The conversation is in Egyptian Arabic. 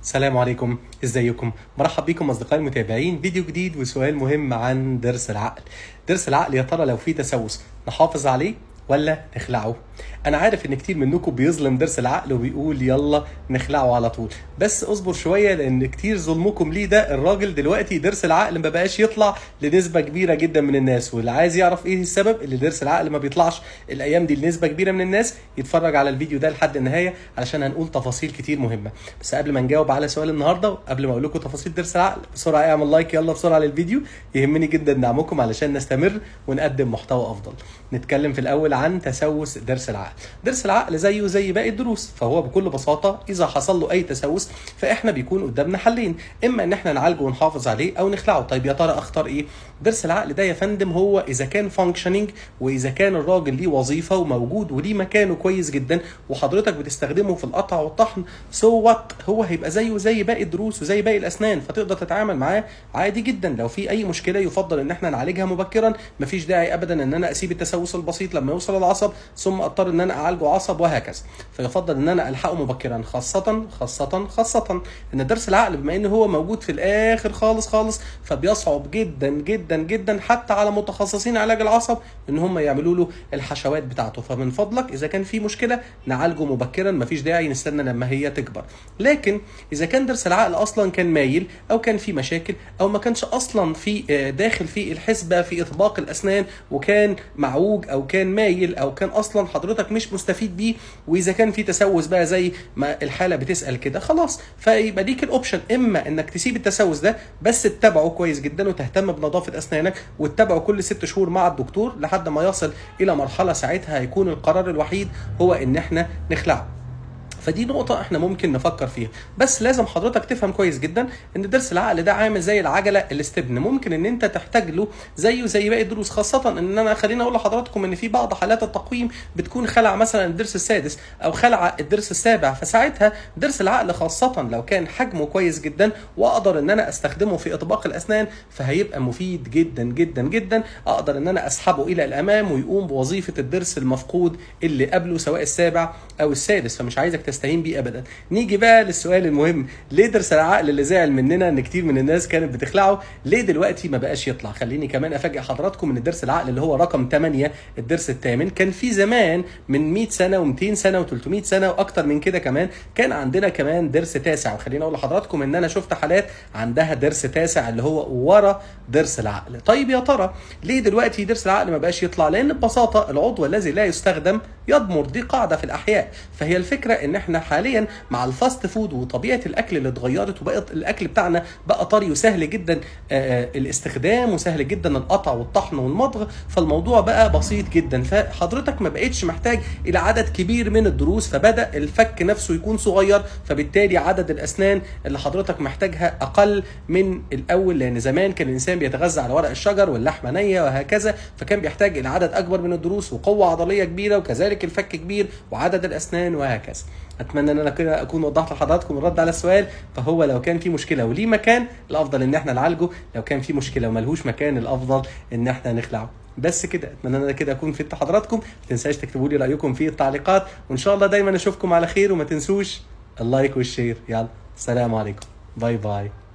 السلام عليكم ازيكم مرحب بكم اصدقائي المتابعين فيديو جديد وسؤال مهم عن ضرس العقل ضرس العقل يا ترى لو فيه تسوس نحافظ عليه ولا نخلعه انا عارف ان كتير منكم بيظلم ضرس العقل وبيقول يلا نخلعه على طول بس اصبر شويه لان كتير ظلمكم ليه ده الراجل دلوقتي ضرس العقل ما بقاش يطلع لنسبه كبيره جدا من الناس واللي عايز يعرف ايه السبب اللي ضرس العقل ما بيطلعش الايام دي لنسبه كبيره من الناس يتفرج على الفيديو ده لحد النهايه علشان هنقول تفاصيل كتير مهمه بس قبل ما نجاوب على سؤال النهارده وقبل ما اقول لكم تفاصيل ضرس العقل بسرعه اعمل لايك يلا بسرعه للفيديو يهمني جدا دعمكم علشان نستمر ونقدم محتوى افضل نتكلم في الاول عن تسوس ضرس العقل ضرس العقل زيه زي باقي الضروس فهو بكل بساطه اذا حصل له اي تسوس فاحنا بيكون قدامنا حلين اما ان احنا نعالجه ونحافظ عليه او نخلعه طيب يا ترى اختار ايه ضرس العقل ده يا فندم هو اذا كان فانكشننج واذا كان الراجل ليه وظيفه وموجود وليه مكانه كويس جدا وحضرتك بتستخدمه في القطع والطحن سو so وات هو هيبقى زيه زي باقي الضروس وزي باقي الاسنان فتقدر تتعامل معاه عادي جدا لو في اي مشكله يفضل ان احنا نعالجها مبكرا مفيش داعي ابدا ان انا اسيب التسوس البسيط لما يوصل العصب ثم اضطر ان انا اعالجه عصب وهكذا فيفضل ان انا الحقه مبكرا خاصه خاصه خاصه ان درس العقل بما ان هو موجود في الاخر خالص خالص فبيصعب جدا جدا جدا حتى على متخصصين علاج العصب ان هم يعملوا له الحشوات بتاعته فمن فضلك اذا كان في مشكله نعالجه مبكرا مفيش داعي نستنى لما هي تكبر لكن اذا كان درس العقل اصلا كان مايل او كان في مشاكل او ما كانش اصلا في داخل في الحسبه في اطباق الاسنان وكان معوج او كان مايل او كان اصلا حضرتك مش مستفيد بيه واذا كان في تسوس بقى زي ما الحاله بتسال كده خلاص فيبقى ليك الاوبشن اما انك تسيب التسوس ده بس تتابعه كويس جدا وتهتم بنظافه اسنانك وتتابعه كل ست شهور مع الدكتور لحد ما يصل الى مرحله ساعتها هيكون القرار الوحيد هو ان احنا نخلعه فدي نقطة احنا ممكن نفكر فيها بس لازم حضرتك تفهم كويس جدا ان درس العقل ده عامل زي العجلة الاستبن ممكن ان انت تحتاج له زيه زي باقي الدروس خاصة ان انا خليني اقول لحضراتكم ان في بعض حالات التقويم بتكون خلع مثلا الدرس السادس او خلع الدرس السابع فساعتها درس العقل خاصة لو كان حجمه كويس جدا واقدر ان انا استخدمه في اطباق الاسنان فهيبقى مفيد جدا جدا جدا اقدر ان انا اسحبه الى الامام ويقوم بوظيفة الدرس المفقود اللي قبله سواء السابع او السادس فمش عايزك تستهين بيه ابدا نيجي بقى للسؤال المهم ليه درس العقل اللي زعل مننا ان كتير من الناس كانت بتخلعه ليه دلوقتي ما بقاش يطلع خليني كمان افاجئ حضراتكم ان درس العقل اللي هو رقم 8 الدرس الثامن كان في زمان من 100 سنه و200 سنه و300 سنه واكتر من كده كمان كان عندنا كمان درس تاسع وخليني اقول لحضراتكم ان انا شفت حالات عندها درس تاسع اللي هو ورا درس العقل طيب يا ترى ليه دلوقتي درس العقل ما بقاش يطلع لان ببساطه العضو الذي لا يستخدم يضمر دي قاعده في الاحياء فهي الفكره ان احنا حاليا مع الفاست فود وطبيعه الاكل اللي اتغيرت وبقت الاكل بتاعنا بقى طري وسهل جدا الاستخدام وسهل جدا القطع والطحن والمضغ فالموضوع بقى بسيط جدا فحضرتك ما بقتش محتاج الى عدد كبير من الدروس فبدا الفك نفسه يكون صغير فبالتالي عدد الاسنان اللي حضرتك محتاجها اقل من الاول لان زمان كان الانسان بيتغذى على ورق الشجر واللحمه نيه وهكذا فكان بيحتاج الى عدد اكبر من الدروس وقوه عضليه كبيره وكذلك الفك كبير وعدد الاسنان وهكذا اتمنى ان انا كده اكون وضحت لحضراتكم الرد على السؤال فهو لو كان في مشكله وليه مكان الافضل ان احنا نعالجه لو كان في مشكله وملهوش مكان الافضل ان احنا نخلعه بس كده اتمنى ان انا كده اكون فدت حضراتكم ما تنساش تكتبوا لي رايكم في التعليقات وان شاء الله دايما اشوفكم على خير وما تنسوش اللايك والشير يلا السلام عليكم باي باي